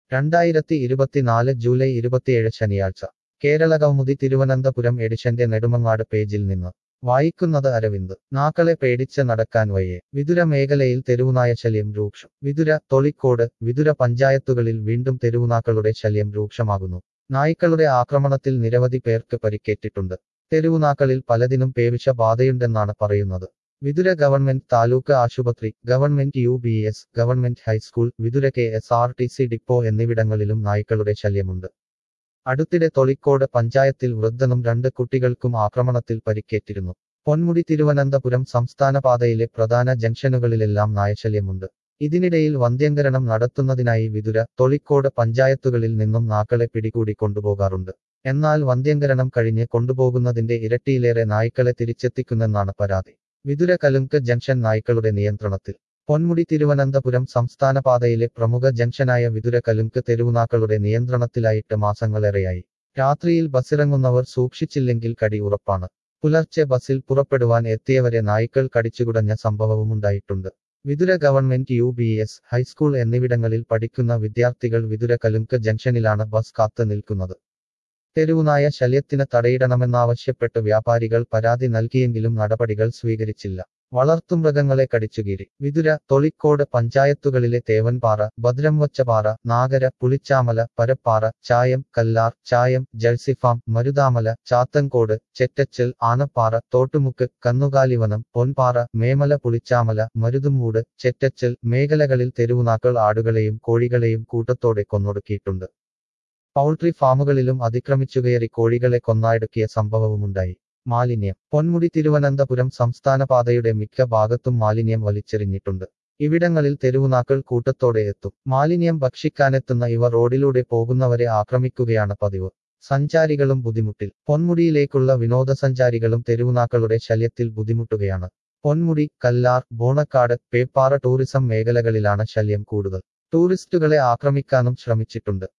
രണ്ടായിരത്തി ഇരുപത്തിനാല് ജൂലൈ ഇരുപത്തിയേഴ് ശനിയാഴ്ച കേരള കൗമുദി തിരുവനന്തപുരം എഡിഷന്റെ നെടുമങ്ങാട് പേജിൽ നിന്ന് വായിക്കുന്നത് അരവിന്ദ് നാക്കളെ പേടിച്ച് നടക്കാൻ വയ്യേ വിതുര മേഖലയിൽ തെരുവുനായ ശല്യം രൂക്ഷം വിതുര തൊളിക്കോട് വിതുര പഞ്ചായത്തുകളിൽ വീണ്ടും തെരുവുനാക്കളുടെ ശല്യം രൂക്ഷമാകുന്നു നായ്ക്കളുടെ ആക്രമണത്തിൽ നിരവധി പേർക്ക് പരിക്കേറ്റിട്ടുണ്ട് തെരുവുനാക്കളിൽ പലതിനും പേവിഷ ബാധയുണ്ടെന്നാണ് പറയുന്നത് വിതുര ഗവൺമെന്റ് താലൂക്ക് ആശുപത്രി government U B S government high school Vithura K S R T C depot എന്നിവിടങ്ങളിലും നായ്ക്കളുടെ ശല്യമുണ്ട് അടുത്തിടെ തൊളിക്കോട് പഞ്ചായത്തിൽ വൃദ്ധനും രണ്ട് കുട്ടികൾക്കും ആക്രമണത്തിൽ പരിക്കേറ്റിരുന്നു പൊന്മുടി തിരുവനന്തപുരം സംസ്ഥാന പാതയിലെ പ്രധാന ജംഗ്ഷനുകളിലെല്ലാം നായശല്യമുണ്ട് ഇതിനിടയിൽ വന്ധ്യങ്കരണം നടത്തുന്നതിനായി വിതുര തൊളിക്കോട് പഞ്ചായത്തുകളിൽ നിന്നും നാക്കളെ പിടികൂടി കൊണ്ടുപോകാറുണ്ട് എന്നാൽ വന്ധ്യങ്കരണം കഴിഞ്ഞ് കൊണ്ടുപോകുന്നതിന്റെ ഇരട്ടിയിലേറെ നായ്ക്കളെ തിരിച്ചെത്തിക്കുന്നെന്നാണ് പരാതി വിതുര കലുങ്ക് ജംഗ്ഷൻ നായ്ക്കളുടെ നിയന്ത്രണത്തിൽ പൊന്മുടി തിരുവനന്തപുരം സംസ്ഥാന പാതയിലെ പ്രമുഖ ജംഗ്ഷനായ വിതുര കലുങ്ക് തെരുവുനാക്കളുടെ നിയന്ത്രണത്തിലായിട്ട് മാസങ്ങളേറെയായി രാത്രിയിൽ ബസ്സിറങ്ങുന്നവർ സൂക്ഷിച്ചില്ലെങ്കിൽ കടി ഉറപ്പാണ് പുലർച്ചെ ബസ്സിൽ പുറപ്പെടുവാൻ എത്തിയവരെ നായ്ക്കൾ കടിച്ചുകുടഞ്ഞ സംഭവവുമുണ്ടായിട്ടുണ്ട് Vithura government U B S high school എന്നിവിടങ്ങളിൽ പഠിക്കുന്ന വിദ്യാർത്ഥികൾ വിതുര കലുങ്ക് ജംഗ്ഷനിലാണ് ബസ് കാത്തു നിൽക്കുന്നത് തെരുവുനായ ശല്യത്തിന് തടയിടണമെന്നാവശ്യപ്പെട്ട് വ്യാപാരികൾ പരാതി നൽകിയെങ്കിലും നടപടികൾ സ്വീകരിച്ചില്ല വളർത്തുമൃഗങ്ങളെ കടിച്ചുകീറി വിതുര തൊളിക്കോട് പഞ്ചായത്തുകളിലെ തേവൻപാറ ഭദ്രംവച്ചപാറ നാഗര പുളിച്ചാമല പരപ്പാറ ചായം കല്ലാർ ചായം ജഴ്സിഫാം മരുതാമല ചാത്തൻകോട് ചെറ്റച്ചൽ ആനപ്പാറ തോട്ടുമുക്ക് കന്നുകാലിവനം പൊൻപാറ മേമല പുളിച്ചാമല മരുതുമൂട് ചെറ്റച്ചൽ മേഖലകളിൽ തെരുവുനാക്കൾ ആടുകളെയും കോഴികളെയും കൂട്ടത്തോടെ കൊന്നൊടുക്കിയിട്ടുണ്ട് പൗൾട്രി ഫാമുകളിലും അതിക്രമിച്ചുകയറി കോഴികളെ കൊന്നായിടുക്കിയ സംഭവവുമുണ്ടായി മാലിന്യം പൊന്മുടി തിരുവനന്തപുരം സംസ്ഥാന പാതയുടെ മിക്ക ഭാഗത്തും മാലിന്യം വലിച്ചെറിഞ്ഞിട്ടുണ്ട് ഇവിടങ്ങളിൽ തെരുവുനാക്കൾ കൂട്ടത്തോടെ എത്തും മാലിന്യം ഭക്ഷിക്കാനെത്തുന്ന ഇവ റോഡിലൂടെ പോകുന്നവരെ ആക്രമിക്കുകയാണ് പതിവ് സഞ്ചാരികളും ബുദ്ധിമുട്ടിൽ പൊന്മുടിയിലേക്കുള്ള വിനോദസഞ്ചാരികളും തെരുവുനാക്കളുടെ ശല്യത്തിൽ ബുദ്ധിമുട്ടുകയാണ് പൊന്മുടി കല്ലാർ ബോണക്കാട് പേപ്പാറ ടൂറിസം മേഖലകളിലാണ് ശല്യം കൂടുതൽ ടൂറിസ്റ്റുകളെ ആക്രമിക്കാനും ശ്രമിച്ചിട്ടുണ്ട്